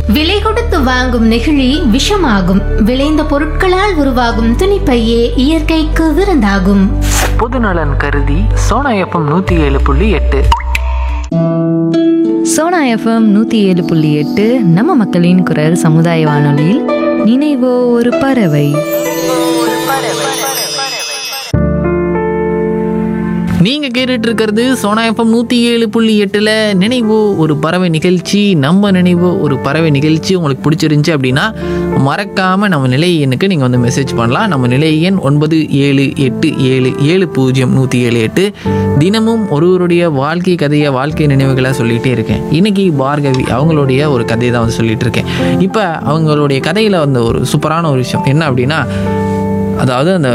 விலை கொடுத்து வாங்கும் நெகிழி விஷமாகும் விளைந்த பொருட்களால் உருவாகும் துணிப்பையே இயற்கைக்கு விருந்தாகும் பொதுநலன் கருதி சோனா எஃப்எம் நூற்றி ஏழு புள்ளி எட்டு சோனா எஃப்எம் நூற்றி ஏழு புள்ளி எட்டு நம்ம மக்களின் குரல் சமுதாய வானொலியில் நினைவோ ஒரு பறவை நீங்கள் கேட்டுட்டு இருக்கிறது சோனா எஃப்எம் நூற்றி ஏழு புள்ளி எட்டில் நினைவு ஒரு பறவை நிகழ்ச்சி நம்ம நினைவு ஒரு பறவை நிகழ்ச்சி உங்களுக்கு பிடிச்சிருந்துச்சி அப்படின்னா மறக்காமல் நம்ம நிலை எண்ணுக்கு நீங்கள் வந்து மெசேஜ் பண்ணலாம் நம்ம நிலை எண் ஒன்பது ஏழு எட்டு ஏழு ஏழு பூஜ்ஜியம் நூற்றி ஏழு எட்டு தினமும் ஒருவருடைய வாழ்க்கை கதையை வாழ்க்கை நினைவுகளை சொல்லிகிட்டே இருக்கேன் இன்னைக்கு பார்கவி அவங்களுடைய ஒரு கதையை தான் வந்து சொல்லிட்டு இருக்கேன் இப்போ அவங்களுடைய கதையில் வந்து ஒரு சூப்பரான ஒரு விஷயம் என்ன அப்படின்னா அதாவது அந்த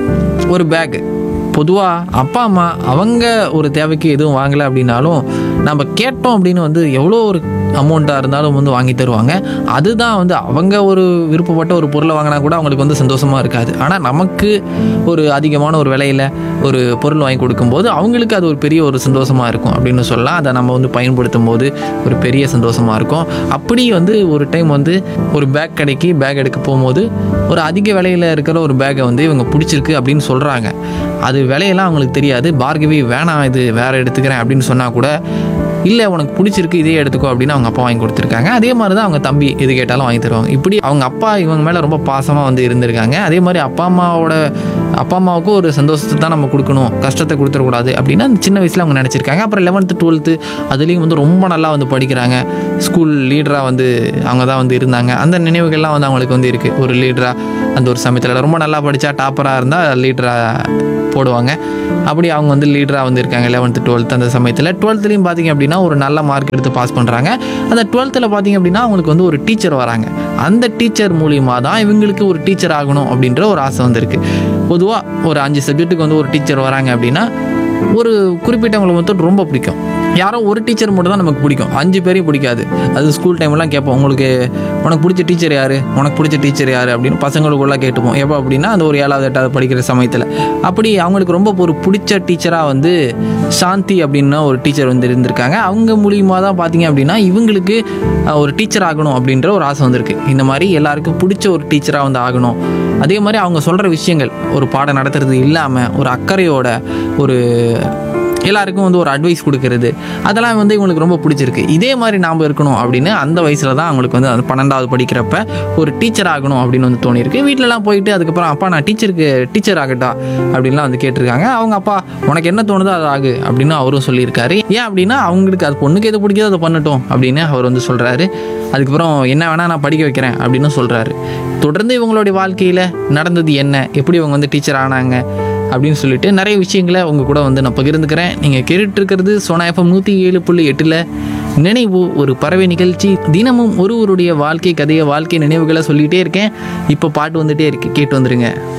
ஒரு பேக் பொதுவாக அப்பா அம்மா அவங்க ஒரு தேவைக்கு எதுவும் வாங்கலை அப்படின்னாலும் நம்ம கேட்டோம் அப்படின்னு வந்து எவ்வளோ ஒரு அமௌண்ட்டாக இருந்தாலும் வந்து வாங்கி தருவாங்க அதுதான் வந்து அவங்க ஒரு விருப்பப்பட்ட ஒரு பொருளை வாங்கினா கூட அவங்களுக்கு வந்து சந்தோஷமாக இருக்காது ஆனால் நமக்கு ஒரு அதிகமான ஒரு விலையில் ஒரு பொருள் வாங்கி கொடுக்கும்போது அவங்களுக்கு அது ஒரு பெரிய ஒரு சந்தோஷமாக இருக்கும் அப்படின்னு சொல்லலாம் அதை நம்ம வந்து பயன்படுத்தும் போது ஒரு பெரிய சந்தோஷமாக இருக்கும் அப்படி வந்து ஒரு டைம் வந்து ஒரு பேக் கடைக்கு பேக் எடுக்க போகும்போது ஒரு அதிக விலையில் இருக்கிற ஒரு பேக்கை வந்து இவங்க பிடிச்சிருக்கு அப்படின்னு சொல்கிறாங்க அது விலையெல்லாம் அவங்களுக்கு தெரியாது பார்கவி வேணாம் இது வேற எடுத்துக்கிறேன் அப்படின்னு சொன்னால் கூட இல்லை உனக்கு பிடிச்சிருக்கு இதே எடுத்துக்கோ அப்படின்னு அவங்க அப்பா வாங்கி கொடுத்துருக்காங்க அதே மாதிரி தான் அவங்க தம்பி எது கேட்டாலும் வாங்கி தருவாங்க இப்படி அவங்க அப்பா இவங்க மேலே ரொம்ப பாசமாக வந்து இருந்திருக்காங்க அதே மாதிரி அப்பா அம்மாவோட அப்பா அம்மாவுக்கும் ஒரு சந்தோஷத்தை தான் நம்ம கொடுக்கணும் கஷ்டத்தை கொடுத்துடக்கூடாது அப்படின்னு அந்த சின்ன வயசில் அவங்க நினச்சிருக்காங்க அப்புறம் லெவன்த்து டுவெல்த்து அதுலேயும் வந்து ரொம்ப நல்லா வந்து படிக்கிறாங்க ஸ்கூல் லீடராக வந்து அவங்க தான் வந்து இருந்தாங்க அந்த நினைவுகள்லாம் வந்து அவங்களுக்கு வந்து இருக்குது ஒரு லீடராக அந்த ஒரு சமயத்தில் ரொம்ப நல்லா படித்தா டாப்பராக இருந்தால் லீடராக போடுவாங்க அப்படி அவங்க வந்து லீடராக வந்து இருக்காங்க லெவன்த்து டுவெல்த் அந்த சமயத்தில் டுவெல்த்துலேயும் பார்த்தீங்க அப்படின்னா ஒரு நல்ல மார்க் எடுத்து பாஸ் பண்ணுறாங்க அந்த டுவெல்த்தில் பார்த்தீங்க அப்படின்னா அவங்களுக்கு வந்து ஒரு டீச்சர் வராங்க அந்த டீச்சர் மூலியமாக தான் இவங்களுக்கு ஒரு டீச்சர் ஆகணும் அப்படின்ற ஒரு ஆசை வந்திருக்கு பொதுவாக ஒரு அஞ்சு சப்ஜெக்ட்டுக்கு வந்து ஒரு டீச்சர் வராங்க அப்படின்னா ஒரு குறிப்பிட்டவங்களுக்கு மட்டும் ரொம்ப பிடிக்கும் யாரோ ஒரு டீச்சர் மட்டும் தான் நமக்கு பிடிக்கும் அஞ்சு பேரையும் பிடிக்காது அது ஸ்கூல் டைம்லாம் கேட்போம் உங்களுக்கு உனக்கு பிடிச்ச டீச்சர் யார் உனக்கு பிடிச்ச டீச்சர் யார் அப்படின்னு பசங்களுக்குள்ள கேட்டுப்போம் எப்போ அப்படின்னா அந்த ஒரு ஏழாவது எட்டாவது படிக்கிற சமயத்தில் அப்படி அவங்களுக்கு ரொம்ப ஒரு பிடிச்ச டீச்சராக வந்து சாந்தி அப்படின்னா ஒரு டீச்சர் வந்து இருந்திருக்காங்க அவங்க மூலியமாக தான் பார்த்தீங்க அப்படின்னா இவங்களுக்கு அஹ், ஒரு டீச்சர் ஆகணும் அப்படின்ற ஒரு ஆசை வந்திருக்கு இந்த மாதிரி எல்லாருக்கும் பிடிச்ச ஒரு டீச்சராக வந்து ஆகணும் அதே மாதிரி அவங்க சொல்கிற விஷயங்கள் ஒரு பாடம் நடத்துறது இல்லாமல் ஒரு அக்கறையோட ஒரு எல்லாருக்கும் வந்து ஒரு அட்வைஸ் கொடுக்கறது அதெல்லாம் வந்து இவங்களுக்கு ரொம்ப பிடிச்சிருக்கு இதே மாதிரி நாம் இருக்கணும் அப்படின்னு அந்த வயசில் தான் அவங்களுக்கு வந்து அந்த பன்னெண்டாவது படிக்கிறப்ப ஒரு டீச்சர் ஆகணும் அப்படின்னு வந்து தோணியிருக்கு வீட்டிலலாம் போயிட்டு அதுக்கப்புறம் அப்பா நான் டீச்சருக்கு டீச்சர் ஆகட்டா அப்படின்லாம் வந்து கேட்டிருக்காங்க அவங்க அப்பா உனக்கு என்ன தோணுதோ அது ஆகு அப்படின்னு அவரும் சொல்லியிருக்காரு ஏன் அப்படின்னா அவங்களுக்கு அது பொண்ணுக்கு எது பிடிக்குதோ அதை பண்ணட்டும் அப்படின்னு அவர் வந்து சொல்கிறாரு அதுக்கப்புறம் என்ன வேணால் நான் படிக்க வைக்கிறேன் அப்படின்னு சொல்கிறாரு தொடர்ந்து இவங்களுடைய வாழ்க்கையில் நடந்தது என்ன எப்படி இவங்க வந்து டீச்சர் ஆனாங்க அப்படின்னு சொல்லிட்டு நிறைய விஷயங்களை உங்க கூட வந்து நான் பகிர்ந்துக்கிறேன் நீங்கள் கேட்டுட்டு இருக்கிறது சோனா எஃப்எம் நூற்றி ஏழு புள்ளி எட்டில் நினைவு ஒரு பறவை நிகழ்ச்சி தினமும் ஒருவருடைய வாழ்க்கை கதையை வாழ்க்கை நினைவுகளை சொல்லிகிட்டே இருக்கேன் இப்போ பாட்டு வந்துட்டே இருக்கு கேட்டு வந்துருங்க